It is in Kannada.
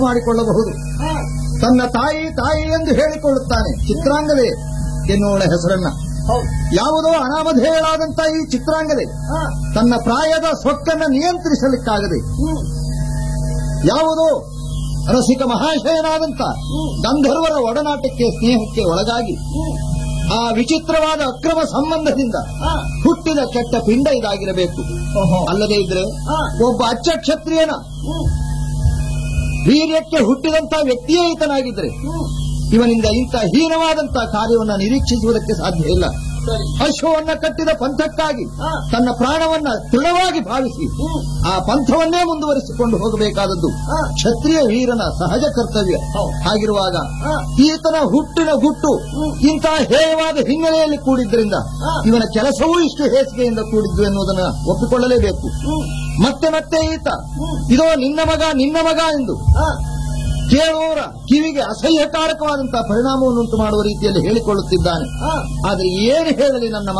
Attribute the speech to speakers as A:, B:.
A: ಮಾಡಿಕೊಳ್ಳಬಹುದು ತನ್ನ ತಾಯಿ ತಾಯಿ ಎಂದು ಹೇಳಿಕೊಳ್ಳುತ್ತಾನೆ ಚಿತ್ರಾಂಗದೆ ಎನ್ನುವಳ ಹೆಸರನ್ನ
B: ಹೌದು
A: ಯಾವುದೋ ಅನಾಮಧೇಯಳಾದಂತ ಈ ಚಿತ್ರಾಂಗದೆ ತನ್ನ ಪ್ರಾಯದ ಸೊಕ್ಕನ್ನ ನಿಯಂತ್ರಿಸಲಿಕ್ಕಾಗದೆ ಯಾವುದೋ ರಸಿಕ ಮಹಾಶಯನಾದಂತ ಗಂಧರ್ವರ ಒಡನಾಟಕ್ಕೆ ಸ್ನೇಹಕ್ಕೆ ಒಳಗಾಗಿ ಆ ವಿಚಿತ್ರವಾದ ಅಕ್ರಮ ಸಂಬಂಧದಿಂದ ಹುಟ್ಟಿದ ಕೆಟ್ಟ ಪಿಂಡ ಇದಾಗಿರಬೇಕು ಅಲ್ಲದೇ ಇದ್ರೆ ಒಬ್ಬ ಅಚ್ಚ ಕ್ಷತ್ರಿಯನ ವೀರ್ಯಕ್ಕೆ ಹುಟ್ಟಿದಂತ ವ್ಯಕ್ತಿಯೇ ಈತನಾಗಿದ್ರೆ ಇವನಿಂದ ಇಂಥ ಹೀನವಾದಂತ ಕಾರ್ಯವನ್ನ ನಿರೀಕ್ಷಿಸುವುದಕ್ಕೆ ಸಾಧ್ಯ ಇಲ್ಲ
B: ಸರಿ
A: ಅಶ್ವವನ್ನ ಕಟ್ಟಿದ ಪಂಥಕ್ಕಾಗಿ
B: ಹಾ.
A: ತನ್ನ ಪ್ರಾಣವನ್ನ ದೃಢವಾಗಿ ಭಾವಿಸಿ ಆ ಪಂಥವನ್ನೇ ಮುಂದುವರಿಸಿಕೊಂಡು ಹೋಗಬೇಕಾದದ್ದು
B: ಹಾ.
A: ಕ್ಷತ್ರಿಯ ವೀರನ ಸಹಜ ಕರ್ತವ್ಯ
B: ಹೌದು.
A: ಹಾಗಿರುವಾಗ
B: ಹಾ.
A: ಈತನ ಹುಟ್ಟಿನ ಗುಟ್ಟು ಇಂತಹ ಹೇಯವಾದ ಹಿನ್ನೆಲೆಯಲ್ಲಿ ಕೂಡಿದ್ರಿಂದ
B: ಹಾ.
A: ಇವನ ಕೆಲಸವೂ ಇಷ್ಟು ಹೇಸಿಗೆಯಿಂದ ಕೂಡಿದ್ದು ಎನ್ನುವುದನ್ನು ಒಪ್ಪಿಕೊಳ್ಳಲೇಬೇಕು ಮತ್ತೆ ಮತ್ತೆ ಈತ ಇದೋ ನಿನ್ನ ಮಗ ನಿನ್ನ ಮಗ ಎಂದು ಕೇಳುವವರ ಕಿವಿಗೆ ಅಸಹ್ಯಕಾರಕವಾದಂತಹ ಪರಿಣಾಮವನ್ನುಂಟು ಮಾಡುವ ರೀತಿಯಲ್ಲಿ ಹೇಳಿಕೊಳ್ಳುತ್ತಿದ್ದಾನೆ ಆದರೆ ಏನು ಹೇಳಲಿ ನನ್ನ